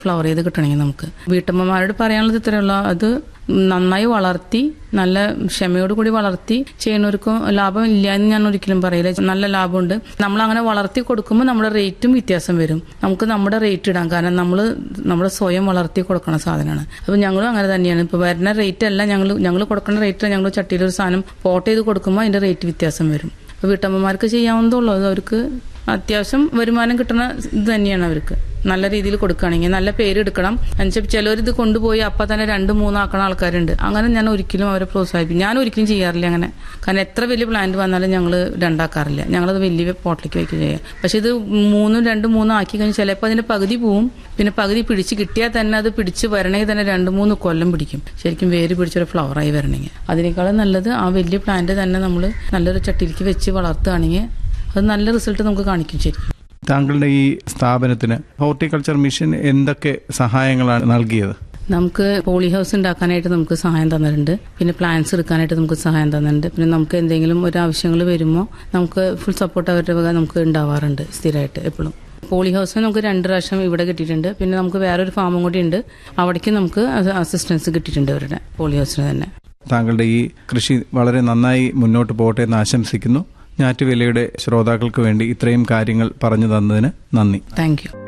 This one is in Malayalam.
ഫ്ലവർ ചെയ്ത് കിട്ടണമെങ്കിൽ നമുക്ക് വീട്ടമ്മമാരോട് പറയാനുള്ളത് ഇത്രയുള്ള അത് നന്നായി വളർത്തി നല്ല ക്ഷമയോട് കൂടി വളർത്തി ചെയ്യുന്നവർക്കും ലാഭം ഇല്ല എന്ന് ഞാൻ ഒരിക്കലും പറയില്ല നല്ല ലാഭമുണ്ട് നമ്മൾ അങ്ങനെ വളർത്തി കൊടുക്കുമ്പോൾ നമ്മുടെ റേറ്റും വ്യത്യാസം വരും നമുക്ക് നമ്മുടെ റേറ്റ് ഇടാം കാരണം നമ്മൾ നമ്മുടെ സ്വയം വളർത്തി കൊടുക്കണ സാധനമാണ് അപ്പോൾ ഞങ്ങളും അങ്ങനെ തന്നെയാണ് ഇപ്പോൾ വരുന്ന റേറ്റ് അല്ല ഞങ്ങൾ ഞങ്ങൾ കൊടുക്കുന്ന റേറ്റ് ഞങ്ങൾ ചട്ടിയിൽ ഒരു സാധനം പോട്ട് ചെയ്ത് കൊടുക്കുമ്പോൾ അതിന്റെ റേറ്റ് വ്യത്യാസം വരും അപ്പോൾ വീട്ടമ്മമാർക്ക് ചെയ്യാവുന്നതുള്ളൂ അത് അവർക്ക് അത്യാവശ്യം വരുമാനം കിട്ടുന്ന ഇത് തന്നെയാണ് അവർക്ക് നല്ല രീതിയിൽ കൊടുക്കുകയാണെങ്കിൽ നല്ല പേര് എടുക്കണം എന്നുവെച്ചാൽ ചിലർ ഇത് കൊണ്ടുപോയി അപ്പം തന്നെ രണ്ട് മൂന്നാക്കണ ആൾക്കാരുണ്ട് അങ്ങനെ ഞാൻ ഒരിക്കലും അവരെ പ്രോത്സാഹിപ്പിക്കും ഞാൻ ഒരിക്കലും ചെയ്യാറില്ല അങ്ങനെ കാരണം എത്ര വലിയ പ്ലാന്റ് വന്നാലും ഞങ്ങൾ രണ്ടാക്കാറില്ല ഞങ്ങളത് വലിയ പോട്ടിലേക്ക് വയ്ക്കുക ചെയ്യുക പക്ഷെ ഇത് മൂന്നും രണ്ടും മൂന്നും ആക്കി കഴിഞ്ഞാൽ ചിലപ്പോൾ അതിന്റെ പകുതി പോവും പിന്നെ പകുതി പിടിച്ച് കിട്ടിയാൽ തന്നെ അത് പിടിച്ച് വരണമെങ്കിൽ തന്നെ രണ്ട് മൂന്ന് കൊല്ലം പിടിക്കും ശരിക്കും വേര് പിടിച്ചൊരു ഫ്ലവറായി വരണമെങ്കിൽ അതിനേക്കാളും നല്ലത് ആ വലിയ പ്ലാന്റ് തന്നെ നമ്മൾ നല്ലൊരു ചട്ടിയിലേക്ക് വെച്ച് വളർത്തുകയാണെങ്കിൽ അത് നല്ല റിസൾട്ട് നമുക്ക് കാണിക്കും ശരിക്കും താങ്കളുടെ ഈ സ്ഥാപനത്തിന് ഹോർട്ടിക്കൾച്ചർ മിഷൻ എന്തൊക്കെ സഹായങ്ങളാണ് നൽകിയത് നമുക്ക് പോളി ഹൗസ് ഉണ്ടാക്കാനായിട്ട് നമുക്ക് സഹായം തന്നിട്ടുണ്ട് പിന്നെ പ്ലാന്റ്സ് എടുക്കാനായിട്ട് നമുക്ക് സഹായം തന്നിട്ടുണ്ട് പിന്നെ നമുക്ക് എന്തെങ്കിലും ഒരു ആവശ്യങ്ങൾ വരുമ്പോൾ നമുക്ക് ഫുൾ സപ്പോർട്ട് അവരുടെ വക നമുക്ക് ഉണ്ടാവാറുണ്ട് സ്ഥിരമായിട്ട് എപ്പോഴും പോളി ഹൗസ് നമുക്ക് രണ്ട് പ്രാവശ്യം ഇവിടെ കിട്ടിയിട്ടുണ്ട് പിന്നെ നമുക്ക് വേറൊരു ഫാമും കൂടി ഉണ്ട് അവിടേക്ക് നമുക്ക് അസിസ്റ്റൻസ് കിട്ടിയിട്ടുണ്ട് അവരുടെ പോളി ഹൗസിന് തന്നെ താങ്കളുടെ ഈ കൃഷി വളരെ നന്നായി മുന്നോട്ട് പോകട്ടെ എന്ന് ആശംസിക്കുന്നു ഞാറ്റുവേലയുടെ ശ്രോതാക്കൾക്ക് വേണ്ടി ഇത്രയും കാര്യങ്ങൾ പറഞ്ഞു തന്നതിന് നന്ദി താങ്ക് യു